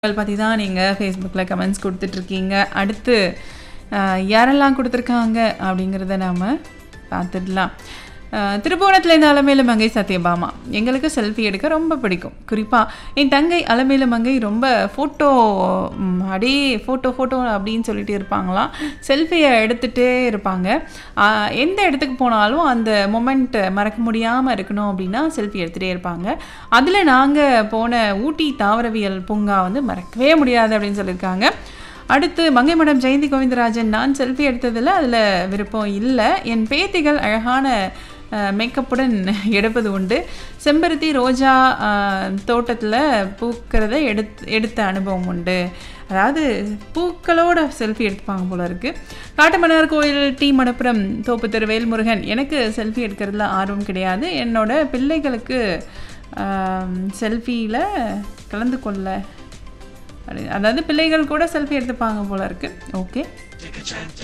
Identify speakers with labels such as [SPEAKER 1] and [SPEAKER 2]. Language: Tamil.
[SPEAKER 1] பற்றி தான் நீங்கள் ஃபேஸ்புக்கில் கமெண்ட்ஸ் கொடுத்துட்ருக்கீங்க அடுத்து அஹ், யாரெல்லாம் கொடுத்துருக்காங்க அப்படிங்கிறத நாம் பார்த்துடலாம் அஹ், திருப்புவனத்துலேருந்து அலமேலு மங்கை சத்யபாமா எங்களுக்கு செல்ஃபி எடுக்க ரொம்ப பிடிக்கும் குறிப்பாக என் தங்கை அலமேலு மங்கை ரொம்ப ஃபோட்டோ அப்படியே ஃபோட்டோ ஃபோட்டோ அப்படின்னு சொல்லிட்டு இருப்பாங்களாம் செல்ஃபியை எடுத்துகிட்டே இருப்பாங்க அஹ், எந்த இடத்துக்கு போனாலும் அந்த மொமெண்ட் மறக்க முடியாமல் இருக்கணும் அப்படின்னா செல்ஃபி எடுத்துகிட்டே இருப்பாங்க அதில் நாங்கள் போன ஊட்டி தாவரவியல் பூங்கா வந்து மறக்கவே முடியாது அப்படின்னு சொல்லியிருக்காங்க அடுத்து மங்கை மடம் ஜெயந்தி கோவிந்தராஜன் நான் செல்ஃபி எடுத்ததில் அதில் விருப்பம் இல்லை என் பேத்திகள் அழகான மேக்கப்புடன் எடுப்பது உண்டு செம்பருத்தி ரோஜா தோட்டத்தில் பூக்கிறத எடுத் எடுத்த அனுபவம் உண்டு அதாவது பூக்களோட செல்ஃபி எடுத்துப்பாங்க போல இருக்குது காட்டுமன்னார் கோயில் டி மடப்புரம் தோப்பு தெரு வேல்முருகன் எனக்கு செல்ஃபி எடுக்கிறதுல ஆர்வம் கிடையாது என்னோட பிள்ளைகளுக்கு செல்ஃபியில் கலந்து கொள்ள அப்படி- அதாவது பிள்ளைகள் கூட செல்ஃபி எடுத்துப்பாங்க போல இருக்குது ஓகே